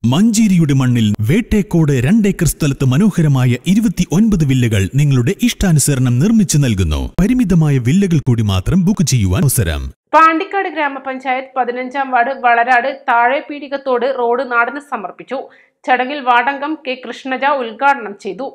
മഞ്ചേരിയുടെ മണ്ണിൽ വേട്ടേക്കോട് രണ്ടേക്കർ സ്ഥലത്ത് മനോഹരമായ ഇരുപത്തി ഒൻപത് വില്ലകൾ നിങ്ങളുടെ ഇഷ്ടാനുസരണം നിർമ്മിച്ചു നൽകുന്നു പരിമിതമായ വില്ലകൾ കൂടി മാത്രം ബുക്ക് ചെയ്യുവാൻ അവസരം പാണ്ടിക്കാട് ഗ്രാമപഞ്ചായത്ത് പതിനഞ്ചാം വാർഡ് വളരാട് താഴെ പീടികത്തോട് റോഡ് നാടിന് സമർപ്പിച്ചു ചടങ്ങിൽ വാർഡംഗം കെ കൃഷ്ണജ ഉദ്ഘാടനം ചെയ്തു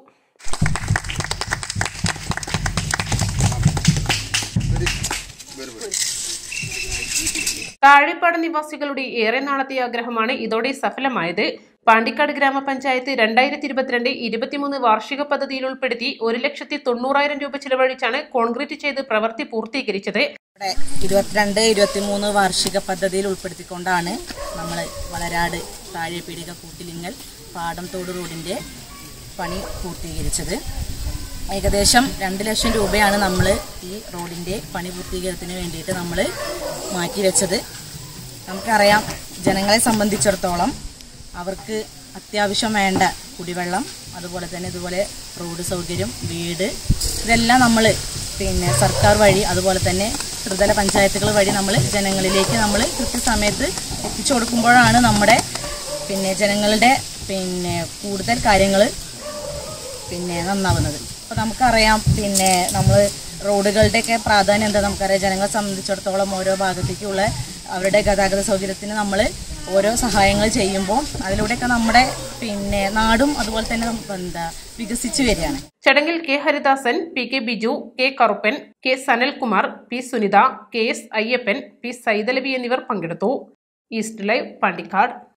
താഴെപ്പാട് നിവാസികളുടെ ഏറെ നാളത്തെ ആഗ്രഹമാണ് ഇതോടെ സഫലമായത് പാണ്ടിക്കാട് ഗ്രാമപഞ്ചായത്ത് രണ്ടായിരത്തി ഇരുപത്തിരണ്ട് ഇരുപത്തിമൂന്ന് വാർഷിക പദ്ധതിയിൽ ഉൾപ്പെടുത്തി ഒരു ലക്ഷത്തി തൊണ്ണൂറായിരം രൂപ ചിലവഴിച്ചാണ് കോൺക്രീറ്റ് ചെയ്ത് പ്രവൃത്തി പൂർത്തീകരിച്ചത് ഇവിടെ ഇരുപത്തിരണ്ട് ഇരുപത്തിമൂന്ന് വാർഷിക പദ്ധതിയിൽ ഉൾപ്പെടുത്തിക്കൊണ്ടാണ് നമ്മൾ വളരാട് താഴെ പീടിക കൂട്ടിലിങ്ങൽ പാടം തോട് റോഡിൻ്റെ പണി പൂർത്തീകരിച്ചത് ഏകദേശം രണ്ട് ലക്ഷം രൂപയാണ് നമ്മൾ ഈ റോഡിൻ്റെ പണി പൂർത്തീകരണത്തിന് വേണ്ടിയിട്ട് നമ്മൾ മാറ്റിവെച്ചത് നമുക്കറിയാം ജനങ്ങളെ സംബന്ധിച്ചിടത്തോളം അവർക്ക് അത്യാവശ്യം വേണ്ട കുടിവെള്ളം അതുപോലെ തന്നെ ഇതുപോലെ റോഡ് സൗകര്യം വീട് ഇതെല്ലാം നമ്മൾ പിന്നെ സർക്കാർ വഴി അതുപോലെ തന്നെ ത്രിതല പഞ്ചായത്തുകൾ വഴി നമ്മൾ ജനങ്ങളിലേക്ക് നമ്മൾ കൃത്യസമയത്ത് എത്തിച്ചു കൊടുക്കുമ്പോഴാണ് നമ്മുടെ പിന്നെ ജനങ്ങളുടെ പിന്നെ കൂടുതൽ കാര്യങ്ങൾ പിന്നെ നന്നാവുന്നത് അപ്പോൾ നമുക്കറിയാം പിന്നെ നമ്മൾ റോഡുകളുടെയൊക്കെ പ്രാധാന്യം എന്താ നമുക്കറിയാം ജനങ്ങളെ സംബന്ധിച്ചിടത്തോളം ഓരോ ഭാഗത്തേക്കുള്ള അവരുടെ ഗതാഗത സൗകര്യത്തിന് നമ്മൾ ഓരോ സഹായങ്ങൾ ചെയ്യുമ്പോൾ അതിലൂടെയൊക്കെ നമ്മുടെ പിന്നെ നാടും അതുപോലെ തന്നെ നമുക്ക് എന്താ വികസിച്ച് വരികയാണ് ചടങ്ങിൽ K Haridasan P K Biju K Karuppan K Sanalkumar P Sunitha K S Ayyappan P Saithalavi എന്നിവർ പങ്കെടുത്തു ഈസ്റ്റ് ലൈവ് പാണ്ടിക്കാട്